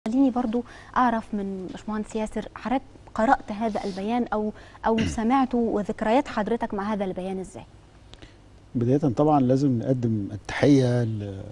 خليني برضو اعرف من باشمهندس ياسر حضرتك قرات هذا البيان او او سمعته وذكريات حضرتك مع هذا البيان ازاي بداية طبعا لازم نقدم التحية ل-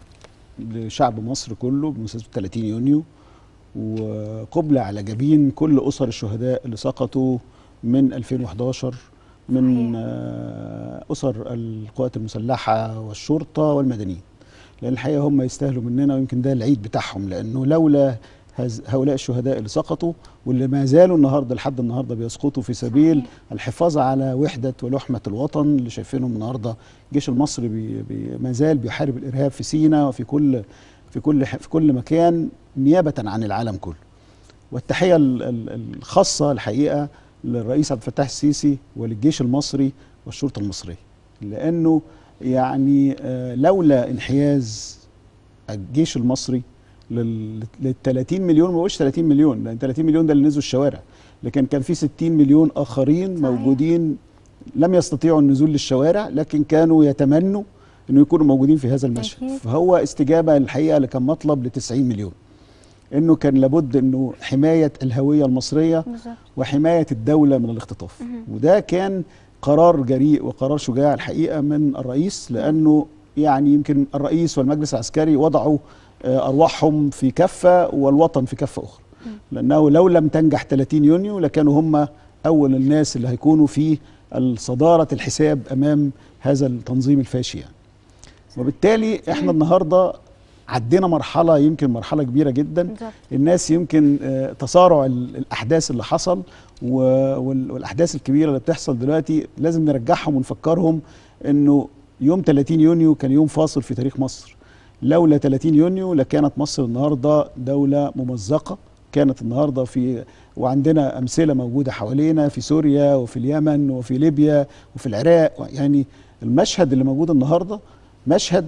لشعب مصر كله بمناسبة 30 يونيو وقبلة على جبين كل أسر الشهداء اللي سقطوا من 2011 من صحيح. آه، أسر القوات المسلحة والشرطة والمدنيين لأن الحقيقة هم يستاهلوا مننا ويمكن ده العيد بتاعهم لأنه لولا هز- هؤلاء الشهداء اللي سقطوا واللي ما زالوا النهارده لحد النهارده بيسقطوا في سبيل صحيح. الحفاظ على وحدة ولحمة الوطن اللي شايفينهم النهارده الجيش المصري بي بي ما زال بيحارب الإرهاب في سيناء وفي كل في كل ح- في كل مكان نيابة عن العالم كله. والتحية ال- ال- الخاصة الحقيقة للرئيس عبد الفتاح السيسي وللجيش المصري والشرطة المصرية لأنه يعني آه، لولا انحياز الجيش المصري لل لل 30 مليون ما بقولش 30 مليون لان 30 مليون ده اللي نزلوا الشوارع لكن كان في 60 مليون اخرين صحيح. موجودين لم يستطيعوا النزول للشوارع لكن كانوا يتمنوا انه يكونوا موجودين في هذا المشهد أكيد. فهو استجابه الحقيقه اللي كان مطلب ل 90 مليون انه كان لابد انه حمايه الهويه المصريه بالظبط وحمايه الدوله من الاختطاف مهم. وده كان قرار جريء وقرار شجاع الحقيقه من الرئيس لانه يعني يمكن الرئيس والمجلس العسكري وضعوا آه، ارواحهم في كفه والوطن في كفه اخرى لانه لو لم تنجح 30 يونيو لكانوا هم اول الناس اللي هيكونوا في صداره الحساب امام هذا التنظيم الفاشي يعني وبالتالي احنا النهارده عدينا مرحله يمكن مرحله كبيره جدا بالظبط الناس يمكن آه، تسارع ال- الاحداث اللي حصل و- وال- والاحداث الكبيره اللي بتحصل دلوقتي لازم نرجعهم ونفكرهم انه يوم 30 يونيو كان يوم فاصل في تاريخ مصر لولا 30 يونيو لكانت مصر النهارده دوله ممزقه كانت النهارده في وعندنا امثله موجوده حوالينا في سوريا وفي اليمن وفي ليبيا وفي العراق يعني المشهد اللي موجود النهارده مشهد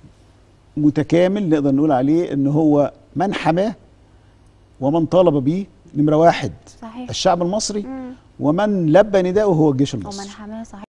متكامل نقدر نقول عليه ان هو من حماه ومن طالب به نمره واحد صحيح الشعب المصري مم. ومن لبى نداءه هو الجيش ومن المصري حماه صحيح